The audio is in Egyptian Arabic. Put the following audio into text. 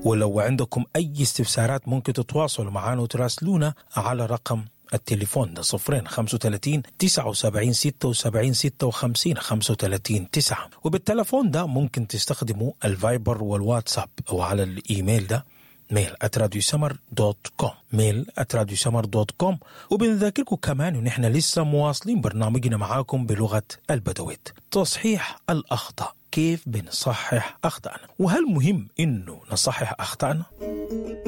ولو عندكم أي استفسارات ممكن تتواصلوا معنا وتراسلونا على رقم التليفون ده صفرين خمسة وتلاتين تسعة وسبعين ستة وسبعين ستة وخمسين خمسة وتلاتين تسعة وبالتلفون ده ممكن تستخدموا الفايبر والواتساب أو على الإيميل ده ميل اتراديو سمر دوت كوم ميل اتراديو سمر دوت كوم وبنذكركم كمان ان احنا لسه مواصلين برنامجنا معاكم بلغه البدويت تصحيح الاخطاء كيف بنصحح اخطائنا وهل مهم انه نصحح اخطائنا